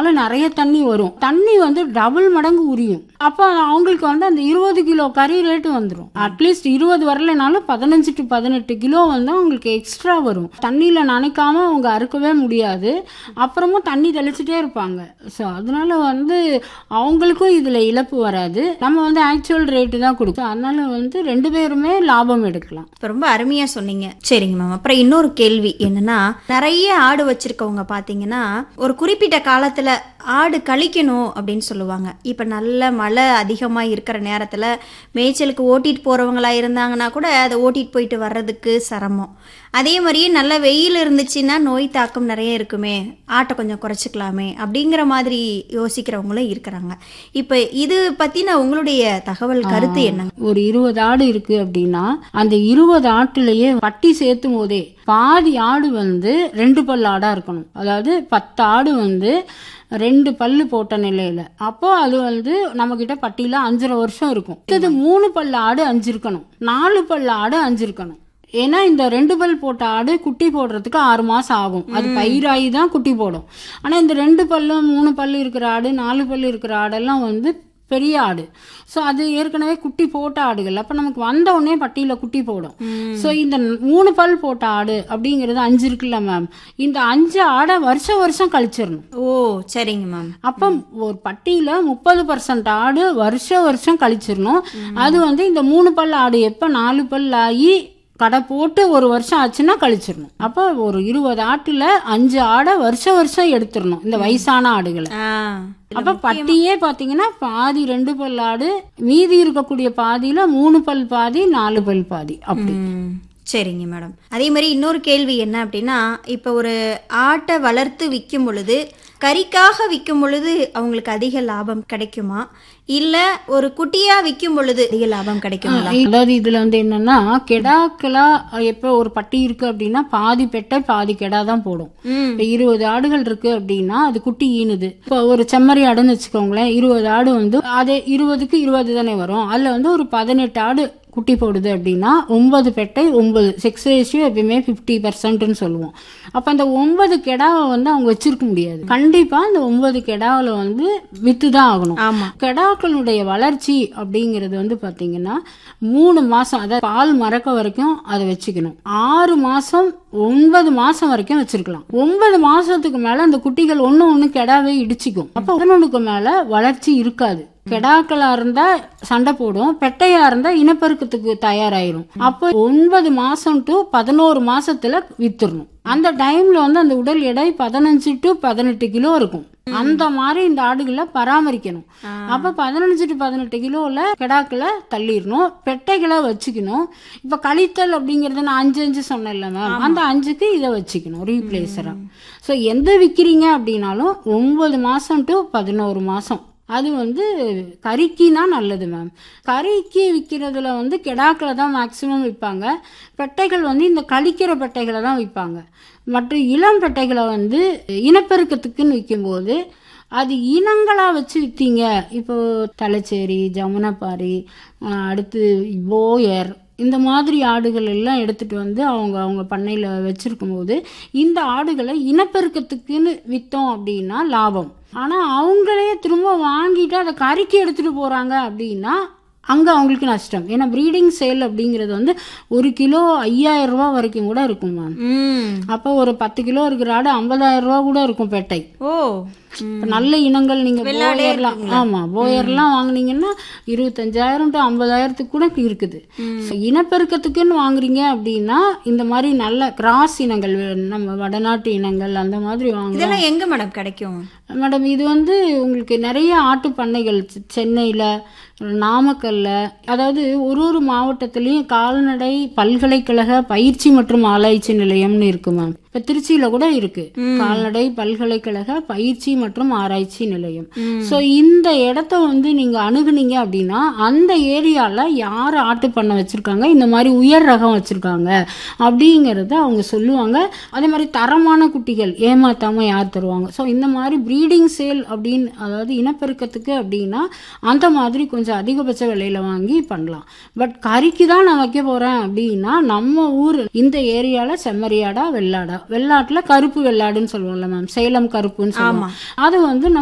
விட்டனால நிறைய தண்ணி வரும் தண்ணி வந்து டபுள் மடங்கு உரியும் அப்போ அவங்களுக்கு வந்து அந்த இருபது கிலோ கறி ரேட்டு வந்துடும் அட்லீஸ்ட் இருபது வரலைனாலும் பதினஞ்சு டு பதினெட்டு கிலோ வந்து அவங்களுக்கு எக்ஸ்ட்ரா வரும் தண்ணியில் நனைக்காம அவங்க அறுக்கவே முடியாது அப்புறமும் தண்ணி தெளிச்சுட்டே இருப்பாங்க ஸோ அதனால வந்து அவங்களுக்கும் இதில் இழப்பு வராது நம்ம வந்து ஆக்சுவல் ரேட்டு தான் கொடுக்கும் அதனால வந்து ரெண்டு பேருமே லாபம் எடுக்கலாம் இப்ப ரொம்ப அருமையா சொன்னீங்க சரிங்க மேம் அப்புறம் இன்னொரு கேள்வி என்னன்னா நிறைய ஆடு வச்சிருக்கவங்க பாத்தீங்கன்னா ஒரு குறிப்பிட்ட காலத்துல ஆடு கழிக்கணும் அப்படின்னு சொல்லுவாங்க இப்ப நல்ல மழை அதிகமா இருக்கிற நேரத்துல மேய்ச்சலுக்கு ஓட்டிட்டு போறவங்களா இருந்தாங்கன்னா கூட அதை ஓட்டிட்டு போயிட்டு வர்றதுக்கு சிரமம் அதே மாதிரியே நல்ல வெயில் இருந்துச்சுன்னா நோய் தாக்கம் நிறைய இருக்குமே ஆட்டை கொஞ்சம் குறைச்சிக்கலாமே அப்படிங்கிற மாதிரி யோசிக்கிறவங்களும் இருக்கிறாங்க இப்ப இது பத்தின உங்களுடைய தகவல் கருத்து என்னங்க ஒரு இருபது ஆடு இருக்கு அப்படின்னா அந்த இருபது ஆட்டுலயே பட்டி சேர்த்தும் போதே பாதி ஆடு வந்து ரெண்டு பல் ஆடா இருக்கணும் அதாவது பத்து ஆடு வந்து ரெண்டு பல்லு போட்ட நிலையில அப்போ அது வந்து நம்ம கிட்ட பட்டியில அஞ்சரை வருஷம் இருக்கும் இது மூணு பல்லு ஆடு அஞ்சு இருக்கணும் நாலு பல்லு ஆடு அஞ்சு இருக்கணும் ஏன்னா இந்த ரெண்டு பல் போட்ட ஆடு குட்டி போடுறதுக்கு ஆறு மாசம் ஆகும் அது பயிராகி தான் குட்டி போடும் ஆனா இந்த ரெண்டு பல்லு மூணு பல்லு இருக்கிற ஆடு நாலு பல்லு இருக்கிற ஆடெல்லாம் வந்து பெரிய ஆடு ஸோ அது ஏற்கனவே குட்டி போட்ட ஆடுகள் அப்போ நமக்கு வந்த உடனே பட்டியில் குட்டி போடும் ஸோ இந்த மூணு பல் போட்ட ஆடு அப்படிங்கிறது அஞ்சு இருக்குல்ல மேம் இந்த அஞ்சு ஆடை வருஷம் வருஷம் கழிச்சிடணும் ஓ சரிங்க மேம் அப்போ ஒரு பட்டியில முப்பது பர்சன்ட் ஆடு வருஷம் வருஷம் கழிச்சிடணும் அது வந்து இந்த மூணு பல் ஆடு எப்போ நாலு பல் ஆகி கடை போட்டு ஒரு வருஷம் ஆச்சுன்னா கழிச்சிடணும் அப்போ ஒரு இருபது ஆட்டுல அஞ்சு ஆடை வருஷம் வருஷம் எடுத்துடணும் இந்த வயசான ஆடுகளை ஆ அப்ப பட்டியே பாத்தீங்கன்னா பாதி ரெண்டு பல் ஆடு மீதி இருக்கக்கூடிய பாதியில மூணு பல் பாதி நாலு பல் பாதி அப்படி ம், சரிங்க மேடம் அதே மாதிரி இன்னொரு கேள்வி என்ன அப்படின்னா இப்போ ஒரு ஆட்டை வளர்த்து விற்கும் பொழுது கறிக்காக விற்கும் பொழுது அவங்களுக்கு அதிக லாபம் கிடைக்குமா இல்ல ஒரு குட்டியா விற்கும் பொழுது அதிக லாபம் கிடைக்குங்களா அதாவது இதுல வந்து என்னன்னா கெடாக்களா எப்ப ஒரு பட்டி இருக்கு அப்படின்னா பாதி பெட்டை பாதி கெடா தான் போடும் ம் இப்ப இருபது ஆடுகள் இருக்கு அப்படின்னா அது குட்டி ஈனுது இப்போ ஒரு செம்மறி ஆடுன்னு வச்சுக்கோங்களேன் இருபது ஆடு வந்து அது இருபதுக்கு இருபது தானே வரும் அதுல வந்து ஒரு பதினெட்டு ஆடு குட்டி போடுது அப்படின்னா ஒன்பது பெட்டை ஒன்பது செக்ஸ் ரேஷியோ எப்பயுமே ஃபிஃப்டி பர்சன்ட்னு சொல்லுவோம் அப்ப அந்த ஒன்பது கெடாவை வந்து அவங்க வச்சிருக்க முடியாது கண்டிப்பா அந்த ஒன்பது கெடாவில் வந்து வித்து தான் ஆகணும் ஆமா கெடாக்களுடைய வளர்ச்சி அப்படிங்கிறது வந்து பாத்தீங்கன்னா மூணு மாசம் அதாவது பால் மறக்க வரைக்கும் அதை வச்சுக்கணும் ஆறு மாசம் ஒன்பது மாசம் வரைக்கும் வச்சிருக்கலாம் ஒன்பது மாசத்துக்கு மேல அந்த குட்டிகள் ஒண்ணு ஒண்ணு கெடாவே இடிச்சுக்கும் அப்ப பதினொன்னுக்கு மேல வளர்ச்சி இருக்காது கெடாக்களா இருந்தா சண்டை போடும் பெட்டையா இருந்தா இனப்பெருக்கத்துக்கு தயாராயிரும் அப்போ ஒன்பது மாசம் டு பதினோரு மாசத்துல வித்துடணும் அந்த டைம்ல வந்து அந்த உடல் எடை பதினஞ்சு டு பதினெட்டு கிலோ இருக்கும் அந்த மாதிரி இந்த ஆடுகளை பராமரிக்கணும் அப்ப பதினஞ்சு டு பதினெட்டு கிலோல கிடாக்களை தள்ளிடணும் பெட்டைகளை வச்சுக்கணும் இப்ப கழித்தல் அப்படிங்கறது நான் அஞ்சு அஞ்சு சொன்னேன்ல மேம் அந்த அஞ்சுக்கு இதை வச்சுக்கணும் ரீப்ளேஸரா ஸோ எந்த விற்கிறீங்க அப்படின்னாலும் ஒன்பது மாசம் டு பதினோரு மாசம் அது வந்து கறிக்கினா நல்லது மேம் கறிக்கு விற்கிறதுல வந்து கெடாக்களை தான் மேக்சிமம் விற்பாங்க பெட்டைகள் வந்து இந்த கழிக்கிற பெட்டைகளை தான் விற்பாங்க மற்றும் இளம் பெட்டைகளை வந்து இனப்பெருக்கத்துக்குன்னு விற்கும்போது அது இனங்களா வச்சு விற்றீங்க இப்போ தலைச்சேரி ஜமுனப்பாரி அஹ் அடுத்து போயர் இந்த மாதிரி ஆடுகள் எல்லாம் எடுத்துட்டு வந்து அவங்க அவங்க பண்ணையில் வச்சிருக்கும் போது இந்த ஆடுகளை இனப்பெருக்கத்துக்குன்னு விற்றோம் அப்படின்னா லாபம் ஆனால் அவங்களே திரும்ப வாங்கிட்டு அதை கறிக்கு எடுத்துட்டு போறாங்க அப்படின்னா அங்கே அவங்களுக்கு நஷ்டம் ஏன்னா ப்ரீடிங் சேல் அப்படிங்கிறது வந்து ஒரு கிலோ ஐயாயிரம் ரூபா வரைக்கும் கூட இருக்கும் மேம் ம் அப்போ ஒரு பத்து கிலோ இருக்கிற ஆடு ஐம்பதாயிரம் ரூபா கூட இருக்கும் பெட்டை ஓ இப்ப நல்ல இனங்கள் நீங்க போயர்லாம் ஆமா போயர்லாம் வாங்குனீங்கன்னா இருபத்தஞ்சாயிரம் டு ஐம்பதாயிரத்துக்கு கூட இருக்குது So, இனப்பெருக்கத்துக்குன்னு வாங்குறீங்க அப்படின்னா இந்த மாதிரி நல்ல கிராஸ் இனங்கள் நம்ம வடநாட்டு இனங்கள் அந்த மாதிரி வாங்கலாம் இதெல்லாம் எங்க மேடம் கிடைக்கும் மேடம் இது வந்து உங்களுக்கு நிறைய ஆட்டு பண்ணைகள் செ- சென்னையில நாமக்கல்ல அதாவது ஒரு ஒரு மாவட்டத்திலயும் கால்நடை பல்கலைக்கழக பயிற்சி மற்றும் ஆராய்ச்சி நிலையம்னு இருக்கு மேம் இப்ப திருச்சியில கூட இருக்கு கால்நடை பல்கலைக்கழக பயிற்சி மற்றும் ஆராய்ச்சி நிலையம் சோ இந்த இடத்த வந்து நீங்க அணுகுனீங்க அப்படின்னா அந்த ஏரியால யார் ஆட்டு பண்ணை வச்சிருக்காங்க இந்த மாதிரி உயர் ரகம் வச்சிருக்காங்க அப்படிங்கறத அவங்க சொல்லுவாங்க அதே மாதிரி தரமான குட்டிகள் ஏமாத்தாம யார் தருவாங்க ஸோ இந்த மாதிரி ப்ரீடிங் சேல் அப்படின்னு அதாவது இனப்பெருக்கத்துக்கு அப்படின்னா அந்த மாதிரி கொஞ்சம் அதிகபட்ச விலையில வாங்கி பண்ணலாம் பட் கறிக்கு தான் நான் வைக்க போறேன் அப்படின்னா நம்ம ஊர் இந்த ஏரியால செம்மறியாடா வெள்ளாடா வெள்ளாட்டுல கருப்பு வெள்ளாடுன்னு சொல்லுவோம்ல மேம் சேலம் கருப்புன்னு சொல்லுவோம் அது வந்து நம்ம